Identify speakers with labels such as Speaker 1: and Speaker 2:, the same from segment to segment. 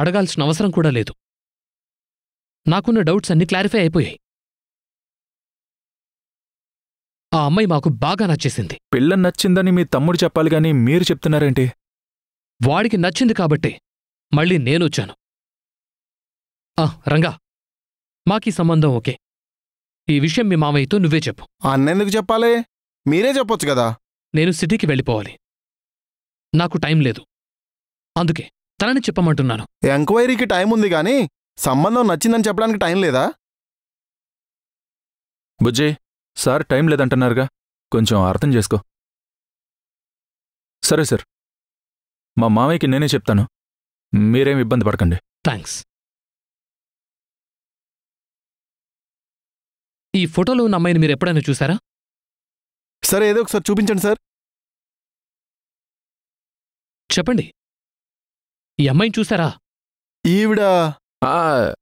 Speaker 1: అడగాల్సిన అవసరం కూడా లేదు నాకున్న డౌట్స్ అన్నీ క్లారిఫై అయిపోయాయి ఆ అమ్మాయి మాకు బాగా నచ్చేసింది
Speaker 2: పిల్ల నచ్చిందని మీ తమ్ముడు చెప్పాలి గాని మీరు చెప్తున్నారేంటి
Speaker 1: వాడికి నచ్చింది కాబట్టే మళ్ళీ నేనొచ్చాను ఆ రంగా మాకీ సంబంధం ఓకే ఈ విషయం మీ మామయ్యతో నువ్వే చెప్పు
Speaker 3: అన్నెందుకు చెప్పాలి మీరే చెప్పొచ్చు కదా
Speaker 1: నేను సిటీకి వెళ్ళిపోవాలి నాకు టైం లేదు అందుకే తనని చెప్పమంటున్నాను
Speaker 3: ఎంక్వైరీకి టైం ఉంది కానీ సంబంధం నచ్చిందని చెప్పడానికి టైం లేదా
Speaker 2: బుజ్జి సార్ టైం లేదంటున్నారుగా కొంచెం అర్థం చేసుకో సరే సార్ మా మామయ్యకి నేనే చెప్తాను మీరేం ఇబ్బంది పడకండి
Speaker 1: థ్యాంక్స్ ఈ ఫోటోలో ఉన్న అమ్మాయిని మీరు ఎప్పుడైనా చూసారా
Speaker 3: సరే ఏదో ఒకసారి చూపించండి సార్
Speaker 1: చెప్పండి ఈ అమ్మాయిని చూసారా
Speaker 3: ఈవిడ
Speaker 2: ఆ,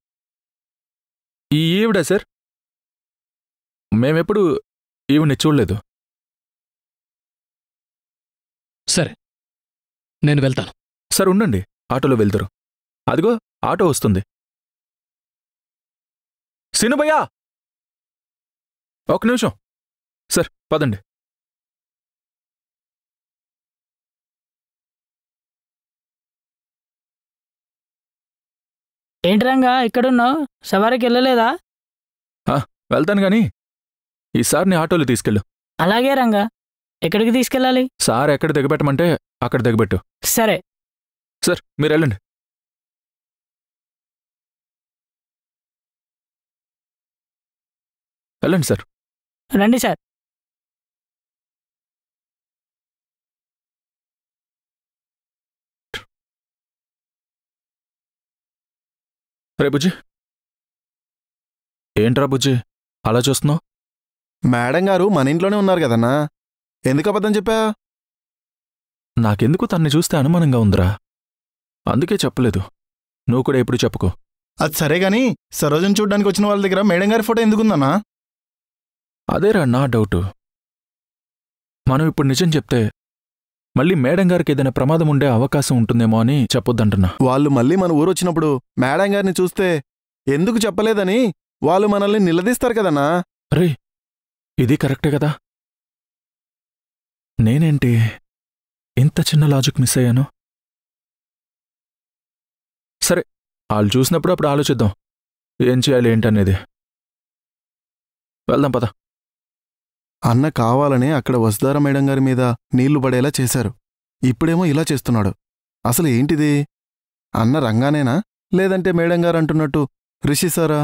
Speaker 2: ఈ ఈవిడ సార్ మేమెప్పుడు ఈవిడ్ని చూడలేదు
Speaker 1: సరే నేను వెళ్తాను
Speaker 2: సార్ ఉండండి ఆటోలో వెళ్తారు అదిగో ఆటో వస్తుంది సినుభయ్యా ఒక నిమిషం సార్ పదండి
Speaker 4: ఏంటి రంగా ఇక్కడున్నావు సవారికి వెళ్ళలేదా
Speaker 2: వెళ్తాను గాని ఈ సార్ని ఆటోలో తీసుకెళ్ళు
Speaker 4: అలాగే రంగా ఎక్కడికి తీసుకెళ్ళాలి
Speaker 2: సార్ ఎక్కడ దిగబెట్టమంటే అక్కడ దిగబెట్టు
Speaker 4: సరే
Speaker 2: సార్ మీరు వెళ్ళండి వెళ్ళండి సార్
Speaker 4: రండి సార్
Speaker 2: రే బుజ్జి ఏంట్రా బుజ్జి అలా చూస్తున్నావు
Speaker 3: మేడం గారు మన ఇంట్లోనే ఉన్నారు కదన్నా ఎందుకు అబద్ధం చెప్పా
Speaker 2: నాకెందుకు తన్ని చూస్తే అనుమానంగా ఉందిరా అందుకే చెప్పలేదు నువ్వు కూడా ఎప్పుడు చెప్పుకో
Speaker 3: అది సరే గాని సరోజను చూడ్డానికి వచ్చిన వాళ్ళ దగ్గర మేడం గారి ఫోటో ఎందుకుందన్నా
Speaker 2: అదేరా నా డౌటు మనం ఇప్పుడు నిజం చెప్తే మళ్ళీ మేడం గారికి ఏదైనా ప్రమాదం ఉండే అవకాశం ఉంటుందేమో అని చెప్పొద్దంటున్నా
Speaker 3: వాళ్ళు మళ్ళీ మన ఊరు వచ్చినప్పుడు మేడం గారిని చూస్తే ఎందుకు చెప్పలేదని వాళ్ళు మనల్ని నిలదీస్తారు కదన్నా
Speaker 2: రే ఇది కరెక్టే కదా నేనేంటి ఇంత చిన్న లాజిక్ మిస్ అయ్యాను సరే వాళ్ళు చూసినప్పుడు అప్పుడు ఆలోచిద్దాం ఏం చేయాలి ఏంటనేది వెళ్దాం పద
Speaker 3: అన్న కావాలని అక్కడ వసుధార మేడం గారి మీద నీళ్లు పడేలా చేశారు ఇప్పుడేమో ఇలా చేస్తున్నాడు అసలు ఏంటిది అన్న రంగానేనా లేదంటే మేడం గారు అంటున్నట్టు రిషి సారా